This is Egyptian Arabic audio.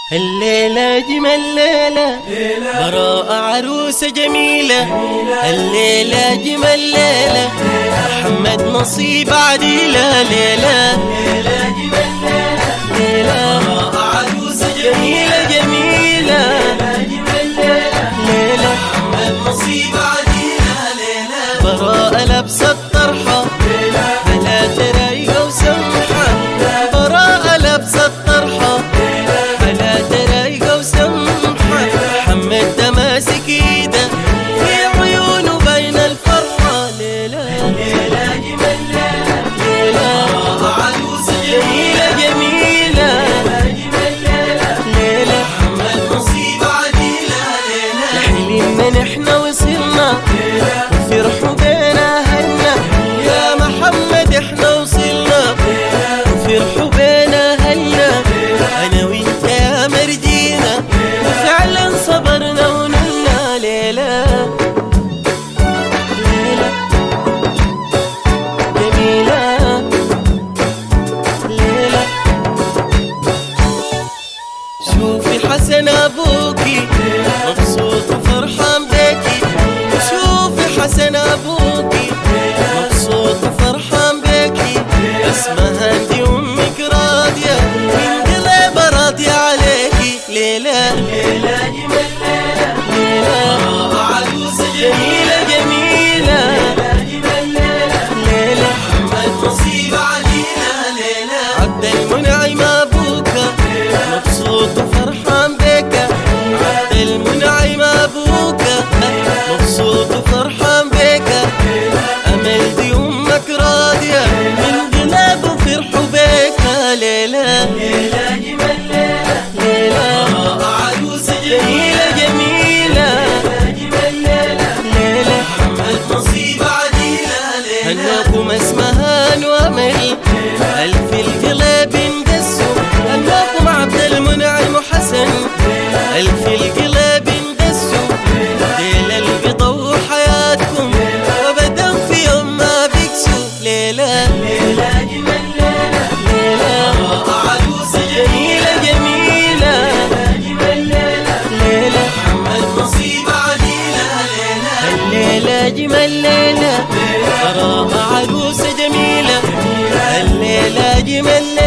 الليلة جمل ليلة براءة عروسة جميلة الليلة جمل ليلة محمد نصيب عديلة ليلة ليلة براءة عروسة جميلة جميلة ليلة محمد نصيب عديلة ليلة براءة لابسة الطرحة على ترايقة وسمحة براءة لابسة الطرحة على ترايقة وسمحة محمد ده ماسك ايده في عيونه بين الفرحة ليلة ليلة جمال ليلة عروسة جميلة جميلة ليلة محمد نصيب عديلة ليلة حلم من احنا وصلنا وفرحوا بينا هلنا يا محمد احنا وصلنا وفرحوا بينا هلنا انا وانت يا مرجينا وفعلا صبرنا ونلنا ليلة ليلة جميلة ليلة شوفي حسن ابوكي مبسوط وفرحان بيكي شوفي حسن ابوكي مبسوط وفرحان بيكي اسمها انتي امك راضية من قلب راضية عليكي ليلة ليلة جميلة ليلة عروسة جميلة جميلة ليلة محمد نصيب علينا ليلة عبد المنعم ابوكا مبسوط وفرحان بك عبد المنعم ابوكا مبسوط وفرحان بك امل دي امك راضية من قلب وفرحوا بك ليلة ليلة جميلة ليلة عروسة جميلة جميلة ليلة محمد نصيب عديلة ليلة هناكم اسمهان وامل الف القلب اندسوا هناكم عبد المنعم وحسن الف القلب اندسوا ليلة اللي بيضووا حياتكم وابدا في يوم ما بيكسوا ليلة ليلة ليلة عروسة جميلة جميلة ليلة محمد نصيب عديلة ليلة الليلة جمال ليلة براءة عروسة جميلة الليلة جمال ليلة